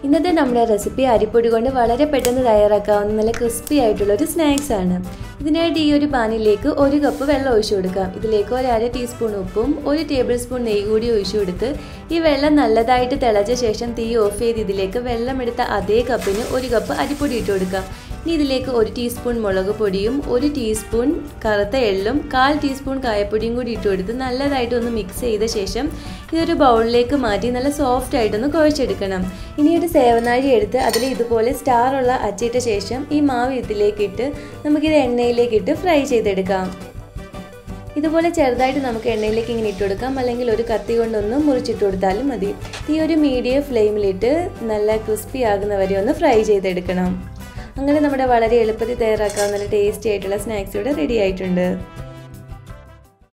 ഇന്നത്തെ നമ്മുടെ റെസിപ്പി അരിപ്പൊടി കൊണ്ട് വളരെ പെട്ടെന്ന് തയ്യാറാക്കാവുന്ന നല്ല ക്രിസ്പി ആയിട്ടുള്ള ഒരു സ്നാക്സ് ആണ് ഇതിനായിട്ട് ഈ ഒരു പാനിലേക്ക് ഒരു കപ്പ് വെള്ളം ഒഴിച്ചു കൊടുക്കാം ഇതിലേക്ക് ഒരു അര ടീസ്പൂൺ ഉപ്പും ഒരു ടേബിൾ സ്പൂൺ നെയ്യ് കൂടി ഒഴിച്ചു കൊടുത്ത് ഈ വെള്ളം നല്ലതായിട്ട് തിളച്ച ശേഷം തീ ഓഫ് ചെയ്ത് ഇതിലേക്ക് വെള്ളം എടുത്ത അതേ കപ്പിന് ഒരു കപ്പ് അരിപ്പൊടി ഇട്ട് കൊടുക്കാം ഇനി ഇതിലേക്ക് ഒരു ടീസ്പൂൺ മുളക് പൊടിയും ഒരു ടീസ്പൂൺ കറുത്ത എള്ളും കാൽ ടീസ്പൂൺ കായപ്പൊടിയും കൂടി ഇട്ട് കൊടുത്ത് നല്ലതായിട്ട് ഒന്ന് മിക്സ് ചെയ്ത ശേഷം ഇതൊരു ബൗളിലേക്ക് മാറ്റി നല്ല സോഫ്റ്റ് ആയിട്ടൊന്ന് കുഴച്ചെടുക്കണം ഇനി ഒരു സേവനാഴി എടുത്ത് അതിൽ ഇതുപോലെ സ്റ്റാർ ഉള്ള അച്ചിട്ട ശേഷം ഈ മാവ് ഇതിലേക്ക് ഇട്ട് നമുക്കിത് എണ്ണയിലേക്ക് ഇട്ട് ഫ്രൈ ചെയ്തെടുക്കാം ഇതുപോലെ ചെറുതായിട്ട് നമുക്ക് എണ്ണയിലേക്ക് ഇങ്ങനെ ഇട്ട് കൊടുക്കാം അല്ലെങ്കിൽ ഒരു കത്തി കൊണ്ടൊന്ന് മുറിച്ചിട്ട് കൊടുത്താലും മതി ഈ ഒരു മീഡിയം ഫ്ലെയിമിലിട്ട് നല്ല ക്രിസ്പി ആകുന്നവരെ ഒന്ന് ഫ്രൈ ചെയ്തെടുക്കണം അങ്ങനെ നമ്മുടെ വളരെ എളുപ്പത്തിൽ തയ്യാറാക്കാവുന്ന നല്ല ടേസ്റ്റി ആയിട്ടുള്ള സ്നാക്സ് ഇവിടെ റെഡി ആയിട്ടുണ്ട്